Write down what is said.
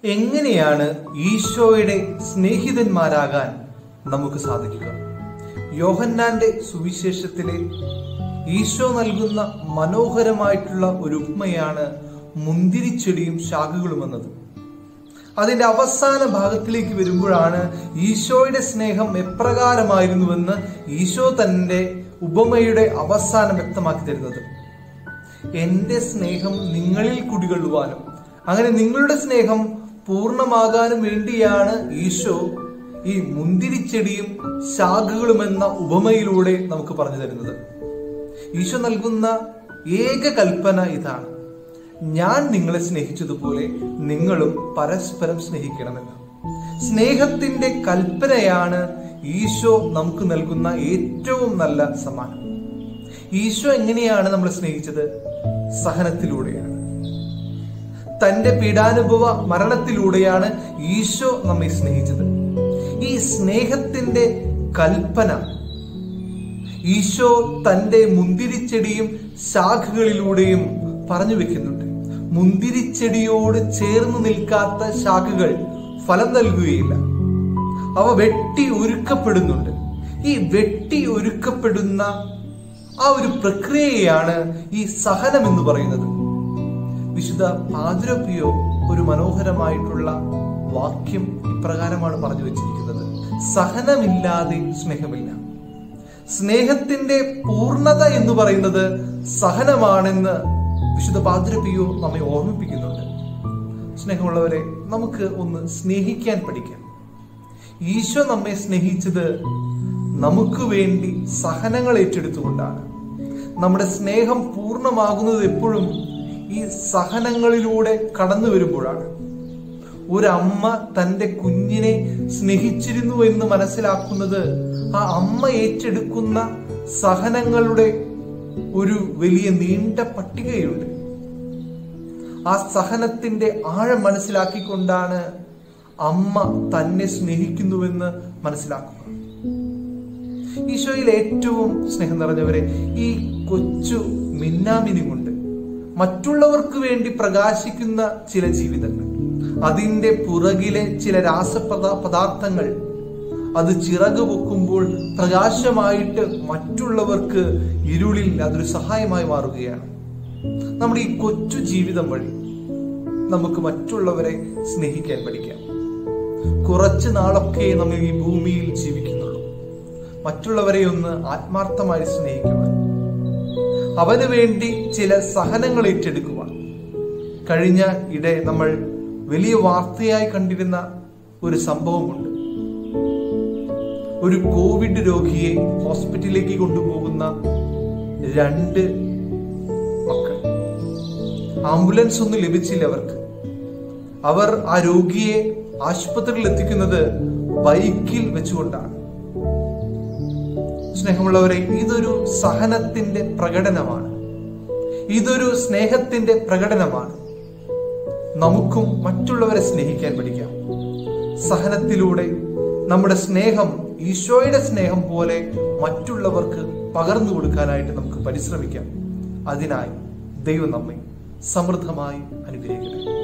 എങ്ങനെയാണ് ഈശോയുടെ സ്നേഹിതന്മാരാകാൻ നമുക്ക് സാധിക്കുക യോഹന്നാന്റെ സുവിശേഷത്തിലെ ഈശോ നൽകുന്ന മനോഹരമായിട്ടുള്ള ഒരു ഉപമയാണ് മുന്തിരിച്ചെടിയും ശാഖകളും എന്നത് അതിന്റെ അവസാന ഭാഗത്തിലേക്ക് വരുമ്പോഴാണ് ഈശോയുടെ സ്നേഹം എപ്രകാരമായിരുന്നുവെന്ന് ഈശോ തന്റെ ഉപമയുടെ അവസാനം വ്യക്തമാക്കി തരുന്നത് എന്റെ സ്നേഹം നിങ്ങളിൽ കുടികൊള്ളുവാനും അങ്ങനെ നിങ്ങളുടെ സ്നേഹം പൂർണ്ണമാകാനും വേണ്ടിയാണ് ഈശോ ഈ മുന്തിരിച്ചെടിയും ശാഖകളും എന്ന ഉപമയിലൂടെ നമുക്ക് പറഞ്ഞു തരുന്നത് ഈശോ നൽകുന്ന ഏക കൽപ്പന ഇതാണ് ഞാൻ നിങ്ങളെ സ്നേഹിച്ചതുപോലെ നിങ്ങളും പരസ്പരം സ്നേഹിക്കണമെന്ന് സ്നേഹത്തിന്റെ കൽപ്പനയാണ് ഈശോ നമുക്ക് നൽകുന്ന ഏറ്റവും നല്ല സമ്മാനം ഈശോ എങ്ങനെയാണ് നമ്മളെ സ്നേഹിച്ചത് സഹനത്തിലൂടെയാണ് തന്റെ പീഡാനുഭവ മരണത്തിലൂടെയാണ് ഈശോ നമ്മെ സ്നേഹിച്ചത് ഈ സ്നേഹത്തിന്റെ കൽപ്പന ഈശോ തന്റെ മുന്തിരിച്ചെടിയും ശാഖകളിലൂടെയും പറഞ്ഞു വെക്കുന്നുണ്ട് മുന്തിരിച്ചെടിയോട് ചേർന്ന് നിൽക്കാത്ത ശാഖകൾ ഫലം നൽകുകയില്ല അവ വെട്ടി ഒരുക്കപ്പെടുന്നുണ്ട് ഈ വെട്ടി ഒരുക്കപ്പെടുന്ന ആ ഒരു പ്രക്രിയയാണ് ഈ സഹനം എന്ന് പറയുന്നത് വിശുദ്ധ പാദ്രപിയോ ഒരു മനോഹരമായിട്ടുള്ള വാക്യം ഇപ്രകാരമാണ് പറഞ്ഞു വെച്ചിരിക്കുന്നത് സഹനമില്ലാതെ സ്നേഹമില്ല സ്നേഹത്തിന്റെ പൂർണ്ണത എന്ന് പറയുന്നത് സഹനമാണെന്ന് വിശുദ്ധ പാദ്രപിയോ നമ്മെ ഓർമ്മിപ്പിക്കുന്നുണ്ട് സ്നേഹമുള്ളവരെ നമുക്ക് ഒന്ന് സ്നേഹിക്കാൻ പഠിക്കാം ഈശോ നമ്മെ സ്നേഹിച്ചത് നമുക്ക് വേണ്ടി സഹനങ്ങൾ ഏറ്റെടുത്തുകൊണ്ടാണ് നമ്മുടെ സ്നേഹം പൂർണ്ണമാകുന്നത് എപ്പോഴും ഈ സഹനങ്ങളിലൂടെ കടന്നു വരുമ്പോഴാണ് ഒരമ്മ തന്റെ കുഞ്ഞിനെ സ്നേഹിച്ചിരുന്നു എന്ന് മനസ്സിലാക്കുന്നത് ആ അമ്മ ഏറ്റെടുക്കുന്ന സഹനങ്ങളുടെ ഒരു വലിയ നീണ്ട പട്ടികയുണ്ട് ആ സഹനത്തിന്റെ ആഴം മനസ്സിലാക്കിക്കൊണ്ടാണ് അമ്മ തന്നെ സ്നേഹിക്കുന്നുവെന്ന് മനസ്സിലാക്കുക ഈശോയിൽ ഏറ്റവും സ്നേഹം നിറഞ്ഞവരെ ഈ കൊച്ചു മിന്നാമിനി കൊണ്ട് മറ്റുള്ളവർക്ക് വേണ്ടി പ്രകാശിക്കുന്ന ചില ജീവിതങ്ങൾ അതിന്റെ പുറകിലെ ചില രാസപദ പദാർത്ഥങ്ങൾ അത് ചിറക് പൊക്കുമ്പോൾ പ്രകാശമായിട്ട് മറ്റുള്ളവർക്ക് ഇരുളിൽ അതൊരു സഹായമായി മാറുകയാണ് നമ്മുടെ ഈ കൊച്ചു ജീവിതം വഴി നമുക്ക് മറ്റുള്ളവരെ സ്നേഹിക്കാൻ പഠിക്കാം കുറച്ചു നാളൊക്കെ നമ്മൾ ഈ ഭൂമിയിൽ ജീവിക്കുന്നുള്ളൂ മറ്റുള്ളവരെ ഒന്ന് ആത്മാർത്ഥമായി സ്നേഹിക്കുവാൻ അവന് വേണ്ടി ചില സഹനങ്ങൾ ഏറ്റെടുക്കുവാൻ കഴിഞ്ഞ ഇടെ നമ്മൾ വലിയ വാർത്തയായി കണ്ടിരുന്ന ഒരു സംഭവമുണ്ട് ഒരു കോവിഡ് രോഗിയെ ഹോസ്പിറ്റലിലേക്ക് കൊണ്ടുപോകുന്ന രണ്ട് മക്കൾ ആംബുലൻസ് ഒന്നും ലഭിച്ചില്ല അവർക്ക് അവർ ആ രോഗിയെ ആശുപത്രിയിൽ എത്തിക്കുന്നത് ബൈക്കിൽ വെച്ചുകൊണ്ടാണ് സ്നേഹമുള്ളവരെ ഇതൊരു സഹനത്തിന്റെ പ്രകടനമാണ് ഇതൊരു സ്നേഹത്തിന്റെ പ്രകടനമാണ് നമുക്കും മറ്റുള്ളവരെ സ്നേഹിക്കാൻ പഠിക്കാം സഹനത്തിലൂടെ നമ്മുടെ സ്നേഹം ഈശോയുടെ സ്നേഹം പോലെ മറ്റുള്ളവർക്ക് പകർന്നു കൊടുക്കാനായിട്ട് നമുക്ക് പരിശ്രമിക്കാം അതിനായി ദൈവം നമ്മെ സമൃദ്ധമായി അനുഗ്രഹിക്കട്ടെ